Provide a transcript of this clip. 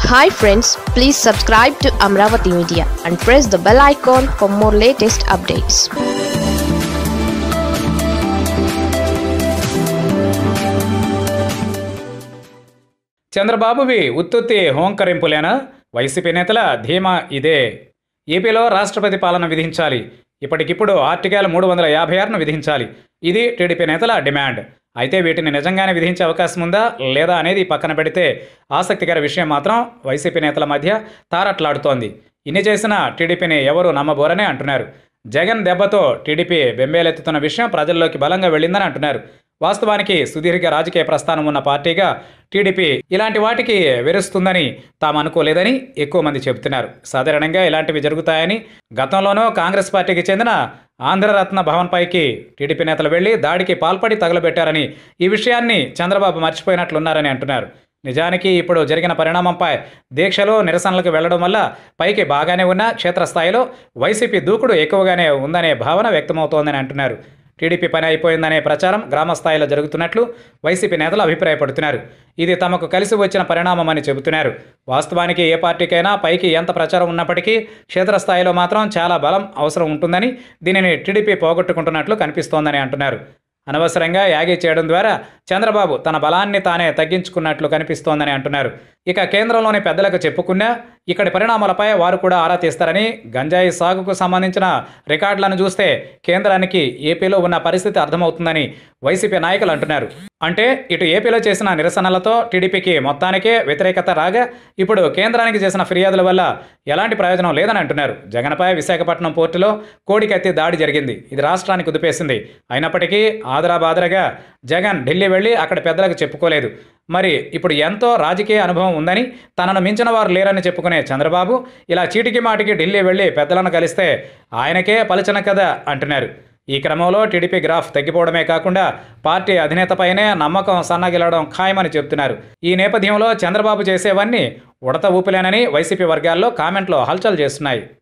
hi friends please subscribe to Amaravati media and press the bell icon for more latest updates చంద్రబాబువి ఉత్తుత్తి హోంకరింపులేనా YCP నేతల ధీమా ఇదే ఏపీలో రాష్ట్రపతి పాలన విధించాలి ఇప్పటికిప్పుడు ఆర్టికల్ మూడు వందల యాభై ఆరును విధించాలి ఇది టీడీపీ నేతల డిమాండ్ అయితే వీటిని నిజంగానే విధించే అవకాశం ఉందా లేదా అనేది పక్కన పెడితే ఆసక్తికర విషయం మాత్రం వైసీపీ నేతల మధ్య తారట్లాడుతోంది ఇన్ని చేసినా టీడీపీని ఎవరు నమ్మబోరనే అంటున్నారు జగన్ దెబ్బతో టీడీపీ బెంబేలెత్తుతున్న విషయం ప్రజల్లోకి బలంగా వెళ్ళిందని అంటున్నారు వాస్తవానికి సుదీర్ఘ రాజకీయ ప్రస్థానం ఉన్న పార్టీగా టీడీపీ ఇలాంటి వాటికి వెరుస్తుందని తాము అనుకోలేదని ఎక్కువ మంది చెబుతున్నారు సాధారణంగా ఇలాంటివి జరుగుతాయని గతంలోనూ కాంగ్రెస్ పార్టీకి చెందిన ఆంధ్రరత్న భవన్ పైకి టీడీపీ నేతలు వెళ్లి దాడికి పాల్పడి తగులబెట్టారని ఈ విషయాన్ని చంద్రబాబు మర్చిపోయినట్లున్నారని అంటున్నారు నిజానికి ఇప్పుడు జరిగిన పరిణామంపై దీక్షలు నిరసనలకు వెళ్లడం వల్ల పైకి బాగానే ఉన్న క్షేత్రస్థాయిలో వైసీపీ దూకుడు ఎక్కువగానే ఉందనే భావన వ్యక్తమవుతోందని అంటున్నారు టీడీపీ పని అయిపోయిందనే ప్రచారం గ్రామస్థాయిలో జరుగుతున్నట్లు వైసీపీ నేతలు అభిప్రాయపడుతున్నారు ఇది తమకు కలిసి వచ్చిన పరిణామమని చెబుతున్నారు వాస్తవానికి ఏ పార్టీకైనా పైకి ఎంత ప్రచారం ఉన్నప్పటికీ క్షేత్రస్థాయిలో మాత్రం చాలా బలం అవసరం ఉంటుందని దీనిని టీడీపీ పోగొట్టుకుంటున్నట్లు కనిపిస్తోందని అంటున్నారు అనవసరంగా యాగి చేయడం ద్వారా చంద్రబాబు తన బలాన్ని తానే తగ్గించుకున్నట్లు కనిపిస్తోందని అంటున్నారు ఇక కేంద్రంలోని పెద్దలకు చెప్పుకున్నా ఇక్కడి పరిణామాలపై వారు కూడా ఆరా తీస్తారని గంజాయి సాగుకు సంబంధించిన రికార్డులను చూస్తే కేంద్రానికి ఏపీలో ఉన్న పరిస్థితి అర్థమవుతుందని వైసీపీ నాయకులు అంటున్నారు అంటే ఇటు ఏపీలో చేసిన నిరసనలతో టీడీపీకి మొత్తానికే వ్యతిరేకత రాగా ఇప్పుడు కేంద్రానికి చేసిన ఫిర్యాదుల వల్ల ఎలాంటి ప్రయోజనం లేదని అంటున్నారు జగన్పై విశాఖపట్నం పోర్టులో కోడికత్తి దాడి జరిగింది ఇది రాష్ట్రానికి కుదిపేసింది అయినప్పటికీ ఆదరాబాదరగా జగన్ ఢిల్లీ వెళ్ళి అక్కడ పెద్దలకు చెప్పుకోలేదు మరి ఇప్పుడు ఎంతో రాజకీయ అనుభవం ఉందని తనను మించిన వారు లేరని చెప్పుకునే చంద్రబాబు ఇలా చీటికి మాటికి ఢిల్లీ వెళ్ళి పెద్దలను కలిస్తే ఆయనకే పలచన కదా అంటున్నారు ఈ క్రమంలో టీడీపీ గ్రాఫ్ తగ్గిపోవడమే కాకుండా పార్టీ అధినేతపైనే నమ్మకం సన్నగిలడం ఖాయమని చెబుతున్నారు ఈ నేపథ్యంలో చంద్రబాబు చేసేవన్నీ ఉడత ఊపిలేనని వైసీపీ వర్గాల్లో కామెంట్లు హల్చల్ చేస్తున్నాయి